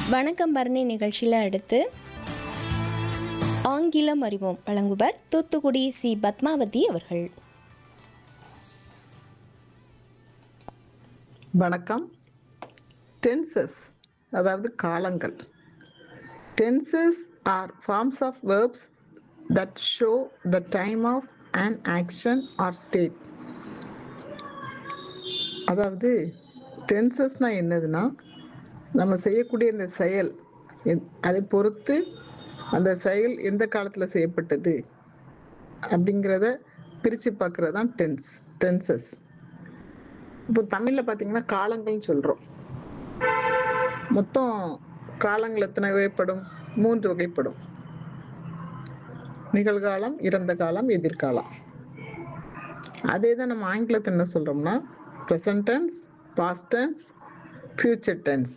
வணக்கம் பரணி நிகழ்ச்சியில் அடுத்து ஆங்கிலம் அறிவோம் வழங்குவர் தூத்துக்குடி சி பத்மாவதி அவர்கள் வணக்கம் டென்சஸ் அதாவது காலங்கள் tenses are forms of verbs that show the time of an action or state அதாவது டென்சஸ்னால் என்னதுன்னா நம்ம செய்யக்கூடிய இந்த செயல் எந்- அதை பொறுத்து அந்த செயல் எந்த காலத்தில் செய்யப்பட்டது அப்படிங்கிறத பிரித்து பார்க்குறது தான் டென்ஸ் டென்சஸ் இப்போ தமிழில் பார்த்தீங்கன்னா காலங்கள்னு சொல்கிறோம் மொத்தம் காலங்கள் எத்தனை வகைப்படும் மூன்று வகைப்படும் நிகழ்காலம் இறந்த காலம் எதிர்காலம் அதே தான் நம்ம ஆங்கிலத்தில் என்ன சொல்கிறோம்னா present tense past tense future tense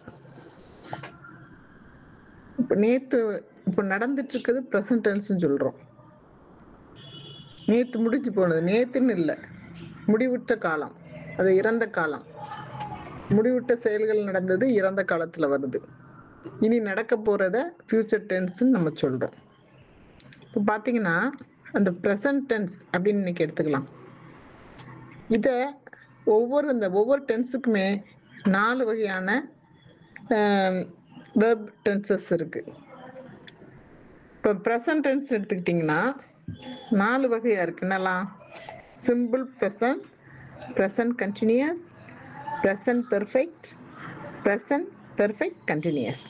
இப்போ நேற்று இப்போ நடந்துட்டு இருக்குது ப்ரெசன்ட் டென்ஸ்னு சொல்கிறோம் நேற்று முடிஞ்சு போனது நேற்றுன்னு இல்லை முடிவுற்ற காலம் அது இறந்த காலம் முடிவுற்ற செயல்கள் நடந்தது இறந்த காலத்தில் வருது இனி நடக்க போகிறத ஃப்யூச்சர் டென்ஸ்ன்னு நம்ம சொல்கிறோம் இப்போ பார்த்தீங்கன்னா அந்த ப்ரெசன்ட் டென்ஸ் அப்படின்னு இன்னைக்கு எடுத்துக்கலாம் இதை ஒவ்வொரு இந்த ஒவ்வொரு டென்ஸுக்குமே நாலு வகையான வெர்ப் டென்சஸ் இருக்குது இப்போ ப்ரெசன்ட் டென்ஸ் எடுத்துக்கிட்டிங்கன்னா நாலு வகையாக இருக்கு என்னலாம் simple present present continuous present perfect present perfect continuous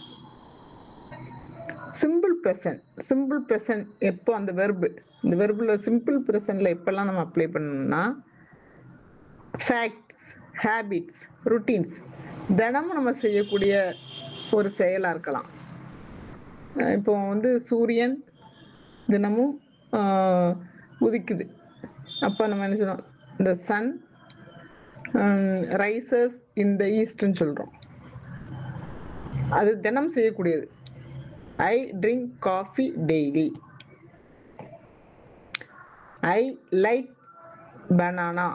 simple present simple present எப்போ அந்த வெர்பு இந்த வெர்பில் சிம்பிள் ப்ரெசன்ட்டில் எப்போல்லாம் நம்ம அப்ளை பண்ணணும்னா ஃபேக்ட்ஸ் ஹேபிட்ஸ் ருட்டீன்ஸ் தினமும் நம்ம செய்யக்கூடிய ஒரு செயலாக இருக்கலாம் அஹ் இப்போ வந்து சூரியன் தினமும் ஆஹ், உதிக்குது அப்போ நம்ம என்ன சொல்றோம் இந்த சன் ரைசஸ் இன் த ஈஸ்ட்னு சொல்கிறோம் அது தினம் செய்யக்கூடியது I drink coffee daily I like banana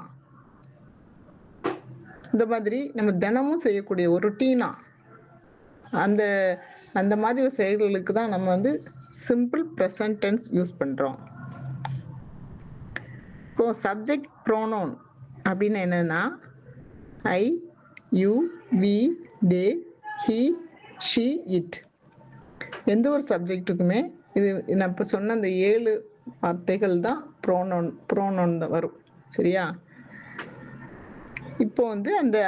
இந்த மாதிரி நம்ம தினமும் செய்யக்கூடிய ஒரு ரொட்டீனா அந்த அந்த மாதிரி ஒரு செயல்களுக்கு தான் நம்ம வந்து சிம்பிள் ப்ரெசன்ட் டென்ஸ் யூஸ் பண்ணுறோம் இப்போ சப்ஜெக்ட் ப்ரோனோன் அப்படின்னு என்னன்னா I you we they he she it எந்த ஒரு சப்ஜெக்ட்டுக்குமே இது நான் இப்போ சொன்ன அந்த ஏழு வார்த்தைகள் தான் ப்ரோனோன் ப்ரோனோன் தான் வரும் சரியா இப்போ வந்து அந்த